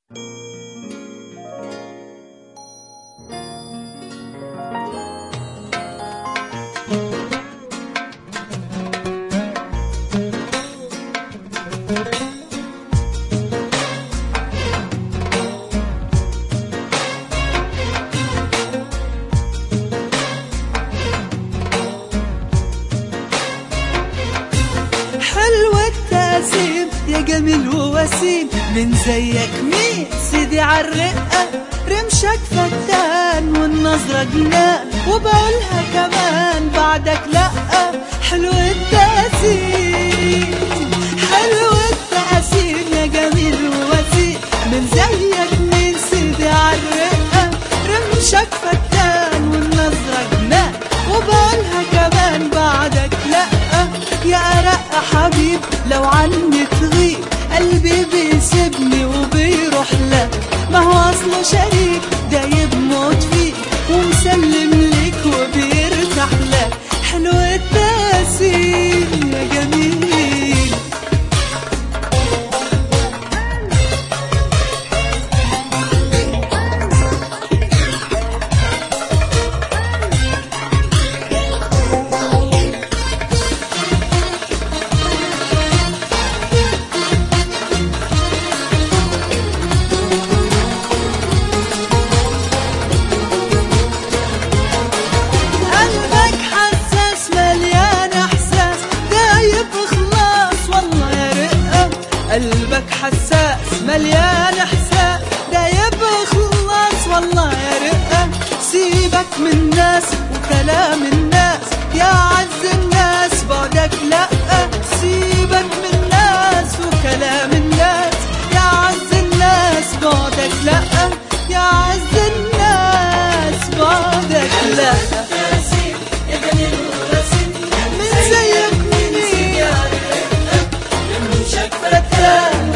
حلو التأثير يا جميل ووسيم من زيك مين سيدي عالرقة رمشك فتان والنظرة جنان وبقولها كمان بعدك لأ حلو التأثير حلو التأثير يا جميل ووسيم من زيك مين سيدي عالرقة رمشك فتان والنظرة جنان وبقولها كمان بعدك لأ يا أرق حبيب لو عني تغيب قلبي بيسيبني وبيروح لك ما هو أصله شريك دايب موت فيك ومسلم ليك وبيرتاح لك حلو التأثير يا جميل قلبك حساس مليان احساس دايب خلاص والله يا رقه قلبك حساس مليان احساس دايب خلاص والله يا رقه سيبك من الناس وكلام الناس يا عز الناس بعدك لا سيبك من الناس وكلام الناس يا عز الناس بعدك لا يا عز الناس بعدك لا من زيك منين فتان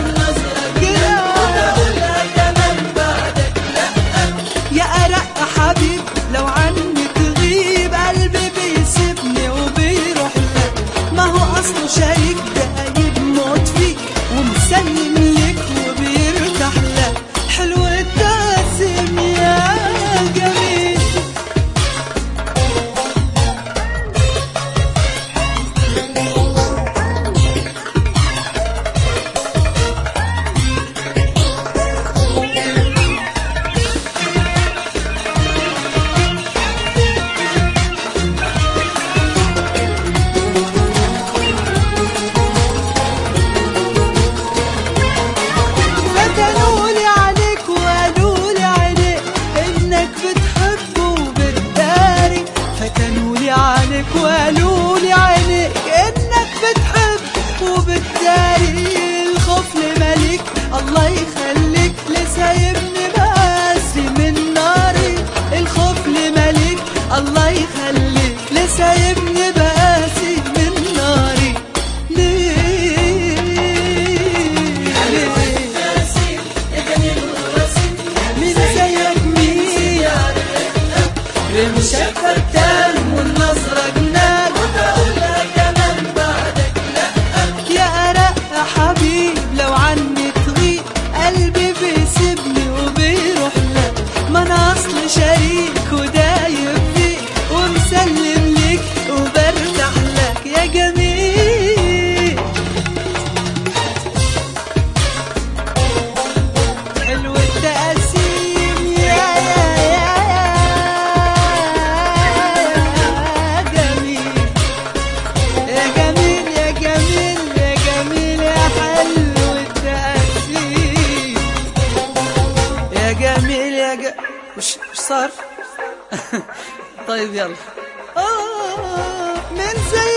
يا أرق حبيب لو عني تغيب قلبي بيسيبني وبيروح لك ما هو أصله شريك دايب موت فيك ومسلم لك وبيرتاح لك حلو التقسيم يا جميل فتنولي عليك وقالولي عليك انك بتحبه وبتداري فتنولي عليك وقالولي عليك انك بتحب وبتداري الخوف لملك الله يخليك لسايبني بس من ناري الخوف لملك الله يخليك لسايبني بس من ناري ليه ليه من زيك مين رمشك فتان والنظرة جنان وبقولها كمان بعدك لا يا أرق حبيب لو عني تغيب قلبي بيسيبني وبيروح لك ما أنا أصل شريك ودايب فيك ومسلم ليك وبرتاح لك يا جميل حلو التقسيم يا يا يا يا جميل يا جميل يا جميل يا جميل يا حلو التقسيم يا جميل يا ج... مش مش صار طيب يلا آه من زي